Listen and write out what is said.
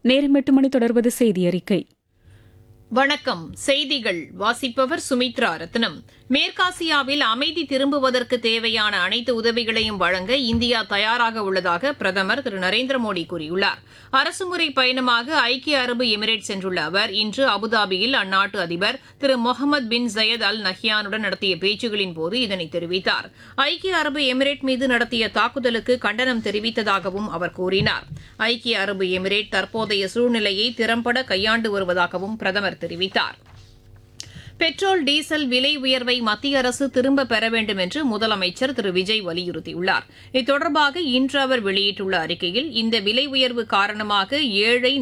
நேரம் எட்டு மணி தொடர்வது செய்தி அறிக்கை வணக்கம் செய்திகள் வாசிப்பவர் சுமித்ரா ரத்னம் மேற்காசியாவில் அமைதி திரும்புவதற்கு தேவையான அனைத்து உதவிகளையும் வழங்க இந்தியா தயாராக உள்ளதாக பிரதமர் திரு நரேந்திர மோடி கூறியுள்ளார் அரசுமுறை பயணமாக ஐக்கிய அரபு எமிரேட் சென்றுள்ள அவர் இன்று அபுதாபியில் அந்நாட்டு அதிபர் திரு முகமது பின் ஜயத் அல் நஹ்யானுடன் நடத்திய பேச்சுகளின் போது இதனை தெரிவித்தார் ஐக்கிய அரபு எமிரேட் மீது நடத்திய தாக்குதலுக்கு கண்டனம் தெரிவித்ததாகவும் அவர் கூறினார் ஐக்கிய அரபு எமிரேட் தற்போதைய சூழ்நிலையை திறம்பட கையாண்டு வருவதாகவும் பிரதமர் தெரிவித்தார் பெட்ரோல் டீசல் விலை உயர்வை மத்திய அரசு திரும்ப பெற வேண்டும் என்று முதலமைச்சர் திரு விஜய் வலியுறுத்தியுள்ளார் இது தொடர்பாக இன்று அவர் வெளியிட்டுள்ள அறிக்கையில் இந்த விலை உயர்வு காரணமாக ஏழை